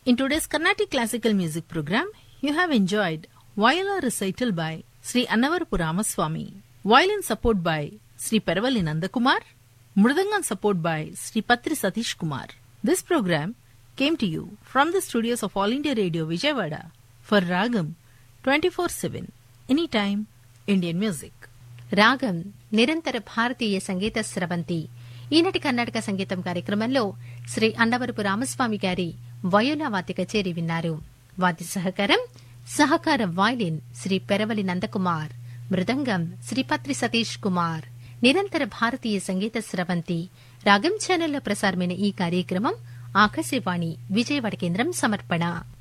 In today's Carnatic classical music program, you have enjoyed viola recital by Sri Annavaru Ramaswamy, violin support by Sri Peravali Nandakumar, mridangam support by Sri Patri Satish Kumar. This program came to you from the studios of All India Radio Vijayawada for Ragam 24/7 anytime Indian music. రాగం నిరంతర భారతీయ సంగీత స్రవంతి ఈనాటి కర్ణాటక సంగీతం కార్యక్రమంలో శ్రీ అన్నవరపు రామస్వామి గారి viola వాద్య కచేరీ విన్నారు వాద్య సహకారం సహకార వాయిలిన్ శ్రీ పెరవలి నందకుమార్ మృదంగం శ్రీ పత్రి సతీష్ కుమార్ నిరంతర భారతీయ సంగీత స్రవంతి రాగం ఛానల్లో ప్రసారమైన ఈ కార్యక్రమం ఆకాశవాణి విజయవాడ కేంద్రం సమర్పణ